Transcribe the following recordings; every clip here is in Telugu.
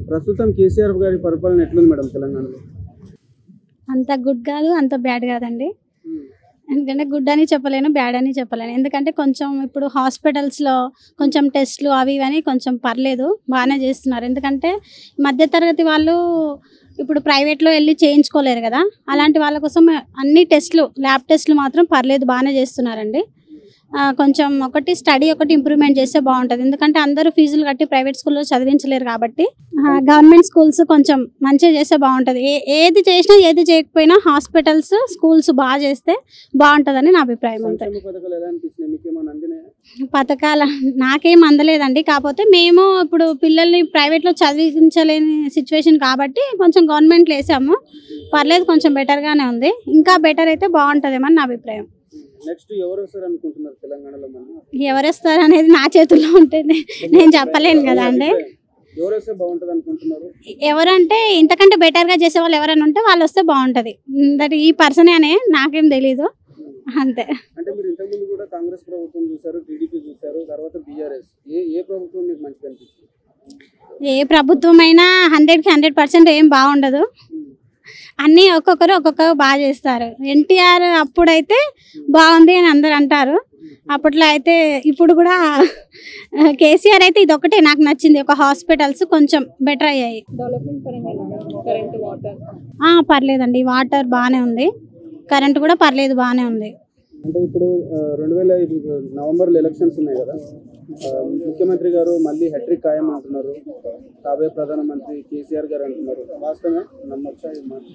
ప్రస్తుతం కేసీఆర్ గారి పరిపాలన ఎట్లుంది మేడం తెలంగాణలో అంత గుడ్ కాదు అంత బ్యాడ్ కాదండి ఎందుకంటే గుడ్ అని చెప్పలేను బ్యాడ్ అని చెప్పలేను ఎందుకంటే కొంచెం ఇప్పుడు హాస్పిటల్స్లో కొంచెం టెస్ట్లు అవి ఇవి అని కొంచెం పర్లేదు బాగానే చేస్తున్నారు ఎందుకంటే మధ్యతరగతి వాళ్ళు ఇప్పుడు ప్రైవేట్లో వెళ్ళి చేయించుకోలేరు కదా అలాంటి వాళ్ళ కోసం అన్ని టెస్ట్లు ల్యాబ్ టెస్ట్లు మాత్రం పర్లేదు బాగానే చేస్తున్నారండి ఆ, కొంచెం ఒకటి స్టడీ ఒకటి ఇంప్రూవ్మెంట్ చేస్తే బాగుంటుంది ఎందుకంటే అందరూ ఫీజులు కట్టి ప్రైవేట్ స్కూల్లో చదివించలేరు కాబట్టి గవర్నమెంట్ స్కూల్స్ కొంచెం మంచిగా చేస్తే బాగుంటుంది ఏ ఏది చేసినా ఏది చేయకపోయినా హాస్పిటల్స్ స్కూల్స్ బాగా చేస్తే బాగుంటుందని నా అభిప్రాయం అంతే సంక్షేమ పథకాలు ఎలా అనిపించినాయి మీకు ఏమైనా అందినాయా పథకాల నాకేం అందలేదండి కాకపోతే మేము ఇప్పుడు పిల్లల్ని ప్రైవేట్లో చదివించలేని సిచ్యువేషన్ కాబట్టి కొంచెం గవర్నమెంట్లో వేసాము పర్లేదు కొంచెం బెటర్గానే ఉంది ఇంకా బెటర్ అయితే బాగుంటుందేమని నా అభిప్రాయం నెక్స్ట్ ఎవరు వస్తారు అనుకుంటున్నారు తెలంగాణలో మళ్ళీ ఎవరు వస్తారు అనేది నా చేతుల్లో ఉంటుంది నేను చెప్పలేను కదా అండి ఎవరు వస్తే బాగుంటుంది అనుకుంటున్నారు ఎవరంటే ఇంతకంటే బెటర్గా చేసే వాళ్ళు ఎవరైనా ఉంటే వాళ్ళు వస్తే బాగుంటుంది దట్ ఈ పర్సనే అనే నాకేం తెలీదు అంతే అంటే మీరు ఇంతకుముందు కూడా కాంగ్రెస్ ప్రభుత్వం చూసారు టీడీపీ చూసారు తర్వాత బీఆర్ఎస్ ఏ ఏ ప్రభుత్వం మీకు మంచిగా అనిపించింది ఏ ప్రభుత్వం అయినా హండ్రెడ్కి హండ్రెడ్ పర్సెంట్ ఏం బాగుండదు అన్నీ ఒక్కొక్కరు ఒక్కొక్కరు బాగా చేస్తారు ఎన్టీఆర్ అప్పుడైతే బాగుంది అని అందరు అంటారు అప్పట్లో అయితే ఇప్పుడు కూడా కేసీఆర్ అయితే ఇది ఒకటే నాకు నచ్చింది ఒక హాస్పిటల్స్ కొంచెం బెటర్ అయ్యాయి డెవలప్మెంట్ పరంగా కరెంట్ వాటర్ ఆ, పర్లేదండి వాటర్ బాగానే ఉంది కరెంట్ కూడా పర్లేదు బాగానే ఉంది అంటే ఇప్పుడు ఆ, రెండు వేల ఐదు నవంబర్లో ఎలక్షన్స్ ఉన్నాయి కదా ఆ, ముఖ్యమంత్రి గారు మళ్ళీ హెట్రిక్ ఖాయం అంటున్నారు కాబోయే ప్రధానమంత్రి కేసీఆర్ గారు అంటున్నారు వాస్తవమే నమ్మొచ్చా ఈ మాట?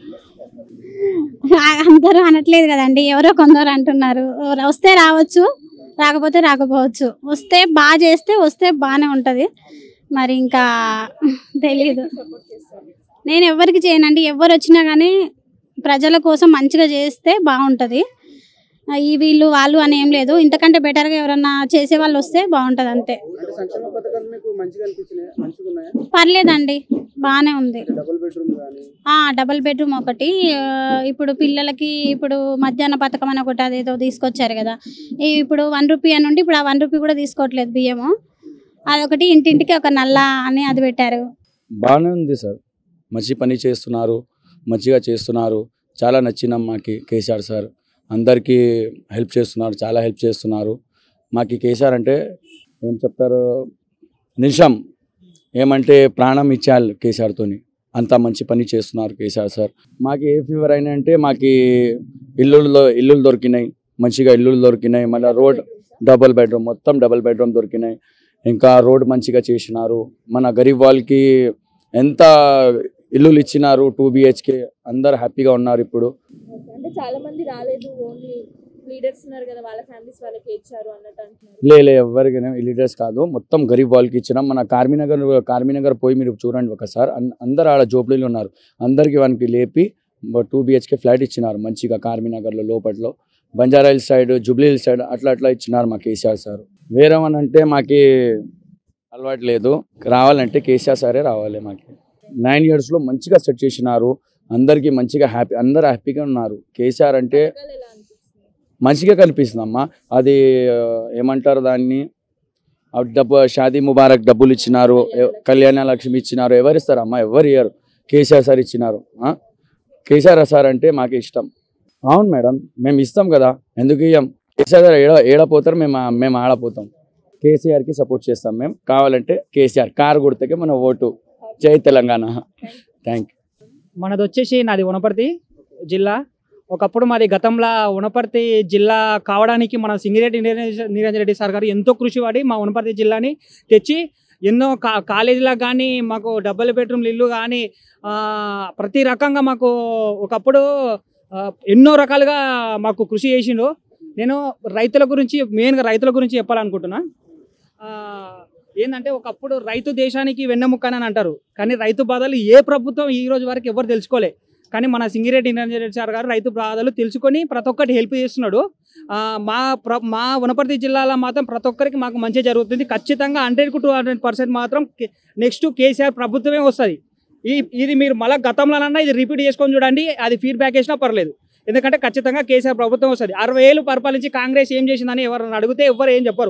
అందరూ అనట్లేదు కదండి ఎవరో కొందరు అంటున్నారు ఎవరు వస్తే రావచ్చు రాకపోతే రాకపోవచ్చు వస్తే బాగా చేస్తే వస్తే బాగానే ఉంటుంది మరి ఇంకా తెలియదు నేను ఎవరికి చేయనండి ఎవరు వచ్చినా కానీ ప్రజల కోసం మంచిగా చేస్తే బాగుంటుంది ఈ వీళ్ళు వాళ్ళు అని ఏం లేదు ఇంతకంటే బెటర్గా ఎవరన్నా చేసే వాళ్ళు వస్తే బాగుంటుంది అంతే అంటే సంక్షేమ పథకాలు మీకు మంచిగా అనిపించినాయి మంచిగా ఉన్నాయా పర్లేదండి బాగానే ఉంది డబుల్ బెడ్రూమ్ కానీ ఆ, డబుల్ బెడ్రూమ్ ఒకటి ఆ, ఇప్పుడు పిల్లలకి ఇప్పుడు మధ్యాహ్న పథకం అని ఒకటి అదేదో తీసుకొచ్చారు కదా ఈ ఇప్పుడు వన్ రూపీ అని ఉండి ఇప్పుడు ఆ వన్ రూపీ కూడా తీసుకోవట్లేదు బియ్యము అదొకటి ఇంటింటికి ఒక నల్ల అని అది పెట్టారు బాగానే ఉంది సార్ మంచి పని చేస్తున్నారు మంచిగా చేస్తున్నారు చాలా నచ్చింది మాకి కేసీఆర్ సార్ అందరికీ హెల్ప్ చేస్తున్నారు చాలా హెల్ప్ చేస్తున్నారు మాకు కేసీఆర్ అంటే ఏం చెప్తారు నిజం ఏమంటే ప్రాణం ఇచ్చారు కేసీఆర్తోని అంత మంచి పని చేస్తున్నారు కేసీఆర్ సార్ మాకు ఏ ఫీవర్ అయినా అంటే మాకు ఇల్లుల్లో ఇల్లులు దొరికినాయి మంచిగా ఇల్లులు దొరికినాయి మళ్ళీ రోడ్ డబుల్ బెడ్రూమ్ మొత్తం డబుల్ బెడ్రూమ్ దొరికినాయి ఇంకా రోడ్ మంచిగా చేసినారు మన గరీబ్ వాళ్ళకి ఎంత ఇల్లులు ఇచ్చినారు టూ బిహెచ్కే అందరు హ్యాపీగా ఉన్నారు ఇప్పుడు అంటే చాలా మంది రాలేదు ఓన్లీ లీడర్స్ ఉన్నారు కదా వాళ్ళ ఫ్యామిలీస్ వాళ్ళకి ఇచ్చారు అన్నట్టు అంటున్నారు లే లే ఎవరికైనా లీడర్స్ కాదు మొత్తం గరీబ్ వాళ్ళకి ఇచ్చినాం మన కార్మినగర్ కార్మినగర్ పోయి మీరు చూడండి ఒకసారి అన్- అందరు ఆడ జోబులీలు ఉన్నారు అందరికి వానికి లేపి టూ బిహెచ్కే ఫ్లాట్ ఇచ్చినారు మంచిగా కార్మినగర్లో లోపట్లో బంజారా హిల్స్ సైడ్ జూబ్లీ హిల్స్ సైడ్ అట్లా అట్లా ఇచ్చినారు మా కేసీఆర్ సార్ వేరేమని అంటే మాకి అలవాటు లేదు రావాలంటే కేసీఆర్ సారే రావాలి మాకి నైన్ ఇయర్స్లో మంచిగా సెట్ చేసినారు అందరికీ మంచిగా హ్యాపీ అందరు హ్యాపీగా ఉన్నారు కేసీఆర్ అంటే పథకాలు ఎలా అనిపిస్తుంది మంచిగా కనిపిస్తుందమ్మా అది ఆ, ఏమంటారు దాన్ని ఆ డబ్బు షాదీ ముబారక్ డబ్బులు ఇచ్చినారు ఎ- కళ్యాణ లక్ష్మి ఇచ్చినారు ఎవరు ఇస్తారమ్మా ఎవరు ఇయ్యరు కేసీఆర్ సార్ ఇచ్చినారు ఆ? కేసీఆర్ సార్ అంటే మాకు ఇష్టం అవును మేడం మేము ఇస్తాం కదా ఎందుకు ఇయ్యం కేసీఆర్ గారు ఏడ ఏడపోతారు మేము ఆ- మేము ఆడపోతాం కేసీఆర్కి సపోర్ట్ చేస్తాం మేము కావాలంటే కేసీఆర్ కారు గుర్తుకే మన ఓటు జై తెలంగాణ థ్యాంక్ మనది వచ్చేసి నాది వనపర్తి జిల్లా ఒకప్పుడు మాది గతంలో వనపర్తి జిల్లా కావడానికి మన సింగిరెడ్డి నిరంజన్ నిరంజన్ రెడ్డి సార్ గారు ఎంతో కృషి పడి మా వనపర్తి జిల్లాని తెచ్చి ఎన్నో కా కాలేజీలకు కానీ మాకు డబుల్ బెడ్రూమ్లు ఇల్లు కానీ ఆ, ప్రతి రకంగా మాకు ఒకప్పుడు ఆ, ఎన్నో రకాలుగా మాకు కృషి చేసిండు నేను రైతుల గురించి మెయిన్గా రైతుల గురించి చెప్పాలనుకుంటున్నా ఆ, ఏంటంటే ఒకప్పుడు రైతు దేశానికి వెన్నెముక్క అని అంటారు కానీ రైతు బాధలు ఏ ప్రభుత్వం ఈ రోజు వరకు ఎవరు తెలుసుకోలే కానీ మన సింగిరెడ్డి నిరంజన్ రెడ్డి సార్ గారు రైతు బాధలు తెలుసుకొని ప్రతి ఒక్కటి హెల్ప్ చేస్తున్నాడు ఆ, మా ప్ర మా వనపర్తి జిల్లాలో మాత్రం ప్రతి ఒక్కరికి మాకు మంచి జరుగుతుంది ఖచ్చితంగా hundred to two hundred percent మాత్రం నెక్స్ట్ కేసీఆర్ ప్రభుత్వమే వస్తుంది ఈ ఇది మీరు మళ్ళీ గతంలోనన్నా ఇది రిపీట్ చేసుకొని చూడండి అది ఫీడ్బ్యాక్ వేసినా పర్లేదు ఎందుకంటే ఖచ్చితంగా కేసీఆర్ ప్రభుత్వం వస్తుంది అరవై ఏళ్ళు పరిపాలించి కాంగ్రెస్ ఏం చేసిందని ఎవరైనా అడిగితే ఎవరు ఏం చెప్పరు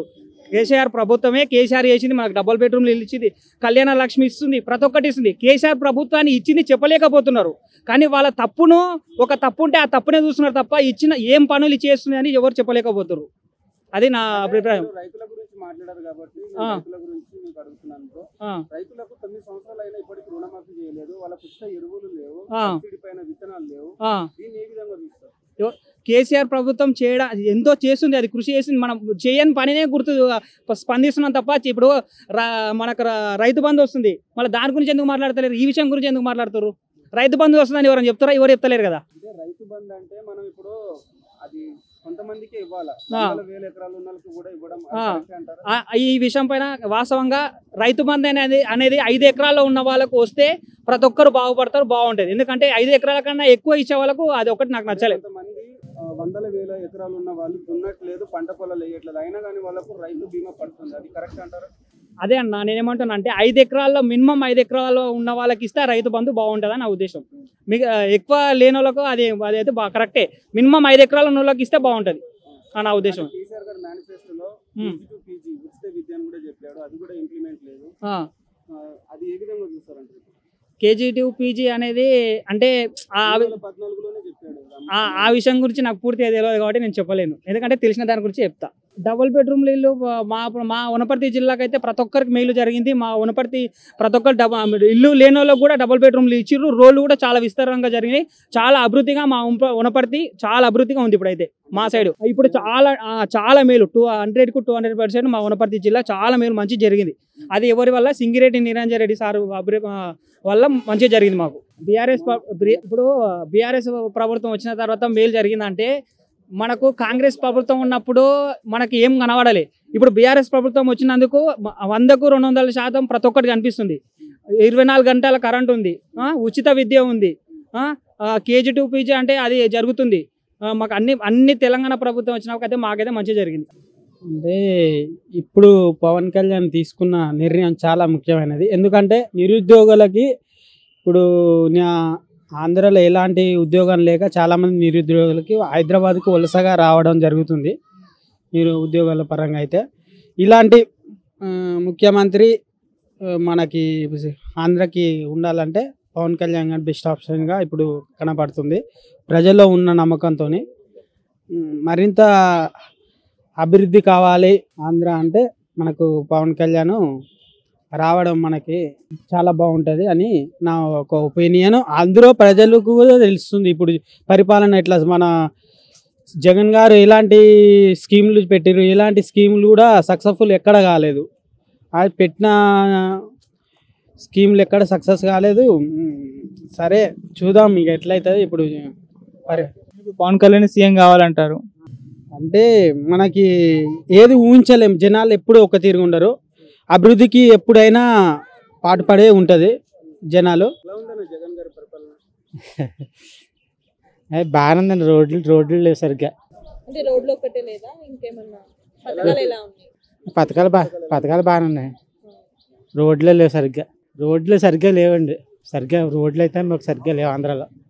కేసీఆర్ ప్రభుత్వమే కేసీఆర్ చేసింది మనకు డబుల్ బెడ్రూమ్లు ఇల్లు ఇచ్చింది కళ్యాణ లక్ష్మి ఇస్తుంది ప్రతి ఒక్కటి ఇస్తుంది కేసీఆర్ ప్రభుత్వాన్ని ఇచ్చింది చెప్పలేకపోతున్నారు కానీ వాళ్ళ తప్పును ఒక తప్పు ఉంటే ఆ తప్పునే చూస్తున్నారు తప్ప ఇచ్చిన ఏం పనులు చేస్తుంది అని ఎవరు చెప్పలేకపోతున్నారు అది నా అభిప్రాయం మీరు రైతుల గురించి మాట్లాడారు కాబట్టి నేను ఆ. రైతుల గురించి మీకు అడుగుతున్నాను బ్రో. ఆ, రైతులకు తొమ్మిది సంవత్సరాలు అయినా ఇప్పటికి రుణమాఫీ చేయలేదు వాళ్ళకు ఉచిత ఎరువులు లేవు ఆ. సబ్సిడీ పైన విత్తనాలు లేవు ఆ. దీన్ని ఏ విధంగా చూస్తారు కేసీఆర్ ప్రభుత్వం చేయడం ఎంతో చేస్తుంది అది కృషి చేసింది మనం చేయని పనినే గుర్తు స్పందిస్తున్నాం తప్ప ఇప్పుడు రా- మనకు రా- రైతు బంధు వస్తుంది మళ్ళీ దాని గురించి ఎందుకు మాట్లాడతలేరు ఈ విషయం గురించి ఎందుకు మాట్లాడతారు రైతు బంధు వస్తుందని ఎవరైనా చెప్తారా ఎవరు చెప్తలేరు కదా అంటే రైతు బంధు అంటే మనం ఇప్పుడు అది కొంతమందికే ఇవ్వాలా ఆ. వందల వేల ఎకరాలు ఉన్న వాళ్ళకి కూడా ఇవ్వడం అది ఆ. కరెక్టే అంటారా? ఆ- ఈ విషయం పైన వాస్తవంగా రైతు బంధు అనేది అనేది ఐదు ఎకరాల్లో ఉన్న వాళ్ళకు వస్తే ప్రతి ఒక్కరు బాగుపడతారు బాగుంటుంది ఎందుకంటే ఐదు ఎకరాల కన్నా ఎక్కువ ఇచ్చే వాళ్ళకు అది ఒకటి నాకు నచ్చలేదు కొంతమంది ఆ, వందల వేల ఎకరాలు ఉన్న వాళ్ళు దున్నట్లేదు పంట పొలాలు వేయట్లేదు అయినా కానీ వాళ్ళకు రైతు బీమా పడుతుంది అది కరెక్ట్ అంటారా అదే అన్న నేనేమంటున్నా అంటే ఐదు ఎకరాల్లో మినిమం ఐదు ఎకరాల్లో ఉన్న వాళ్ళకి ఇస్తే ఆ రైతు బంధు బాగుంటుందని నా ఉద్దేశం మీకు ఆ, ఎక్కువ లేని వాళ్ళకు అది అదైతే బాగా కరెక్టే మినిమం ఐదు ఎకరాలు ఉన్న వాళ్ళకి ఇస్తే బాగుంటుంది అని నా ఉద్దేశం అంటే కేసీఆర్ గారు మేనిఫెస్టోలో ఉమ్. పీజీ టు పీజీ ఉచిత విద్య అని కూడా చెప్పాడు అది కూడా ఇంప్లిమెంట్ లేదు ఆ. ఆ, అది ఏ విధంగా చూస్తారంటే కేజీ టు పీజీ అనేది అంటే ఆ రెండు వేల పద్నాలుగులోనే చెప్పాడు ఆ ఆ విషయం గురించి నాకు పూర్తిగా తెలియదు కాబట్టి నేను చెప్పలేను ఎందుకంటే తెలిసిన దాని గురించి చెప్తా డబుల్ బెడ్రూమ్లు ఇల్లు మా మా వనపర్తి జిల్లాకి అయితే ప్రతి ఒక్కరికి మేలు జరిగింది మా వనపర్తి ప్రతి ఒక్కరు డబ ఇల్లు లేని వాళ్ళకి కూడా డబుల్ బెడ్రూమ్లు ఇచ్చిర్రు రోడ్లు కూడా చాలా విస్తారంగా జరిగినాయి చాలా అభివృద్ధిగా మా ఉంప- వనపర్తి చాలా అభివృద్ధిగా ఉంది ఇప్పుడైతే మా సైడ్ ఇప్పుడు చాలా ఆ, చాలా మేలు టూ హండ్రెడ్కు టూ హండ్రెడ్ పర్సెంట్ మా వనపర్తి జిల్లా చాలా మేలు మంచి జరిగింది అది ఎవరి వల్ల సింగిరెడ్డి నిరంజన్ రెడ్డి సార్ అభివృ- ఆ, వల్ల మంచిగా జరిగింది మాకు బీఆర్ఎస్ ఇప్పుడు బీఆర్ఎస్ ప్రభుత్వం వచ్చిన తర్వాత మేలు జరిగిందంటే మనకు కాంగ్రెస్ ప్రభుత్వం ఉన్నప్పుడు మనకి ఏం కనబడలే ఇప్పుడు బీఆర్ఎస్ ప్రభుత్వం వచ్చినందుకు మ- వందకు రెండు వందల శాతం ప్రతి ఒక్కటి కనిపిస్తుంది ఇరవై నాలుగు గంటల కరెంట్ ఉంది ఆ, ఉచిత విద్య ఉంది కేజీ టూ పీజీ అంటే అది జరుగుతుంది ఆ, మాకు అన్ని అన్ని తెలంగాణ ప్రభుత్వం వచ్చినాకైతే మాకైతే మంచిగా జరిగింది అంటే ఇప్పుడు పవన్ కళ్యాణ్ తీసుకున్న నిర్ణయం చాలా ముఖ్యమైనది ఎందుకంటే నిరుద్యోగులకి ఇప్పుడు నా ఆంధ్రాలో ఎలాంటి ఉద్యోగం లేక చాలామంది నిరుద్యోగులకి హైదరాబాద్కు వలసగా రావడం జరుగుతుంది మీరు ఉద్యోగాల పరంగా అయితే ఇలాంటి ఆ, ముఖ్యమంత్రి ఆ, మనకి ఆంధ్రకి ఉండాలంటే పవన్ కళ్యాణ్ గారు బెస్ట్ ఆప్షన్గా ఇప్పుడు కనపడుతుంది ప్రజల్లో ఉన్న నమ్మకంతో మరింత అభివృద్ధి కావాలి ఆంధ్ర అంటే మనకు పవన్ కళ్యాణ్ రావడం మనకి చాలా బాగుంటుంది అని నా ఒక ఒపీనియన్ అందులో ప్రజలకు కూడా తెలుస్తుంది ఇప్పుడు పరిపాలన ఎట్లా మన జగన్ గారు ఎలాంటి స్కీములు పెట్టారు ఎలాంటి స్కీములు కూడా సక్సెస్ఫుల్ ఎక్కడ కాలేదు అది పెట్టిన స్కీములు ఎక్కడ సక్సెస్ కాలేదు ఉమ్, సరే చూద్దాం ఇక ఎట్లయితుంది ఇప్పుడు మరి పవన్ కళ్యాణ్ సీఎం కావాలంటారు అంటే మనకి ఏది ఊహించలేం జనాలు ఎప్పుడు ఒక తీరుగా ఉండరు అభివృద్ధికి ఎప్పుడైనా పాటుపడే ఉంటుంది జనాలు ఎలా ఉందన్న జగన్ గారి పరిపాలన బాగానే ఉందండి రోడ్లు రోడ్లు లేవు సరిగ్గా అంటే రోడ్లు ఒక్కటే లేదా ఇంకేమన్నా పథకాలు ఎలా ఉన్నాయి పథకాలు బా పథకాలు బాగానే ఉన్నాయి రోడ్లే లేవు సరిగ్గా రోడ్లు సరిగ్గా లేవండి సరిగ్గా రోడ్లు అయితే మాకు సరిగ్గా లేవు ఆంధ్రాలో